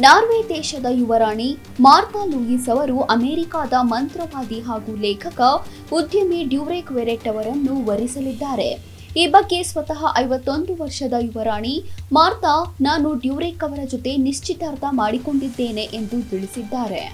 Norway ದೇಶದ ಯುವರಾಣಿ ಮಾರ್ತಾ Louis ಅವರು ಅಮೆರಿಕದ ಮಂತ್ರವಾದಿ ಹಾಗೂ ಲೇಖಕ ಉದ್ಯಮಿ ಡ್ಯೂರೇಕ್ ವೆರೆಟ್ ಅವರನ್ನು ವರಿಸಲಿದ್ದಾರೆ ಈ ಬಗ್ಗೆ ಸ್ವತಃ ಐವತ್ತೊಂದು ವರ್ಷದ ಯುವರಾಣಿ ಮಾರ್ತಾ ನಾನು ಡ್ಯೂರೇಕ್ ಅವರ ಜೊತೆ ನಿಶ್ಚಿತಾರ್ಥ ಮಾಡಿಕೊಂಡಿದ್ದೇನೆ ಎಂದು ತಿಳಿಸಿದ್ದಾರೆ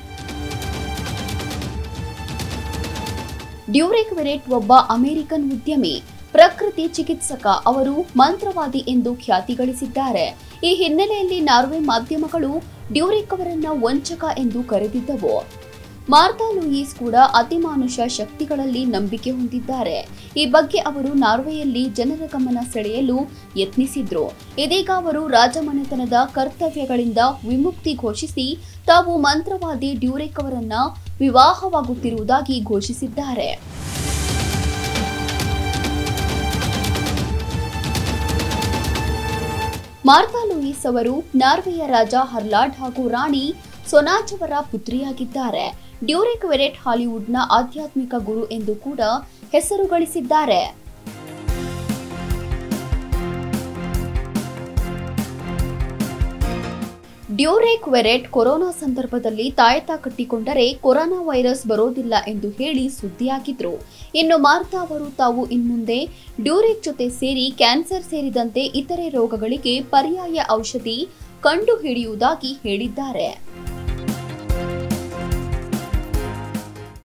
ಡ್ಯೂರೆಕ್ ವೆರೆಟ್ ಒಬ್ಬ ಅಮೆರಿಕನ್ ಉದ್ಯಮಿ ಪ್ರಕೃತಿ ಚಿಕಿತ್ಸಕ ಅವರು ಮಂತ್ರವಾದಿ ಎಂದು ಖ್ಯಾತಿ ಗಳಿಸಿದ್ದಾರೆ ಈ ಹಿನ್ನೆಲೆಯಲ್ಲಿ ನಾರ್ವೆ ಮಾಧ್ಯಮಗಳು ಡ್ಯೂರೆಕ್ ಅವರನ್ನ ವಂಚಕ ಎಂದು ಕರೆದಿದ್ದವು ಮಾರ್ತಾ ಲೂಯಿಸ್ ಕೂಡ ಅತಿಮಾನುಷ ಶಕ್ತಿಗಳಲ್ಲಿ ನಂಬಿಕೆ ಹೊಂದಿದ್ದಾರೆ ಈ ಬಗ್ಗೆ ಅವರು ನಾರ್ವೆಯಲ್ಲಿ ಜನರ ಗಮನ ಸೆಳೆಯಲು ಯತ್ನಿಸಿದ್ರು ಇದೀಗ ಅವರು ರಾಜಮನೆತನದ ಕರ್ತವ್ಯಗಳಿಂದ ವಿಮುಕ್ತಿ ಘೋಷಿಸಿ ತಾವು ಮಂತ್ರವಾದಿ ಡ್ಯೂರೆಕ್ ಅವರನ್ನ ವಿವಾಹವಾಗುತ್ತಿರುವುದಾಗಿ ಘೋಷಿಸಿದ್ದಾರೆ ಮಾರ್ತಾ ಲೂಯಿಸ್ ಅವರು ನಾರ್ವೆಯ ರಾಜ ಹರ್ಲಾಡ್ ಹಾಗೂ ರಾಣಿ ಸೊನಾಜ್ ಅವರ ಪುತ್ರಿಯಾಗಿದ್ದಾರೆ ಡ್ಯೂರೆಕ್ ವೆರೆಟ್ ಹಾಲಿವುಡ್ನ ಆಧ್ಯಾತ್ಮಿಕ ಗುರು ಎಂದು ಕೂಡ ಹೆಸರು ಗಳಿಸಿದ್ದಾರೆ ಡ್ಯೂರೇಕ್ ವೆರೆಟ್ ಕೊರೋನಾ ಸಂದರ್ಭದಲ್ಲಿ ತಾಯತ ಕಟ್ಟಿಕೊಂಡರೆ ಕೊರೋನಾ ವೈರಸ್ ಬರೋದಿಲ್ಲ ಎಂದು ಹೇಳಿ ಸುದ್ದಿಯಾಗಿದ್ರು ಇನ್ನು ಮಾರ್ತಾ ಅವರು ತಾವು ಇನ್ಮುಂದೆ ಡ್ಯೂರೇಕ್ ಜೊತೆ ಸೇರಿ ಕ್ಯಾನ್ಸರ್ ಸೇರಿದಂತೆ ಇತರೆ ರೋಗಗಳಿಗೆ ಪರ್ಯಾಯ ಔಷಧಿ ಕಂಡುಹಿಡಿಯುವುದಾಗಿ ಹೇಳಿದ್ದಾರೆ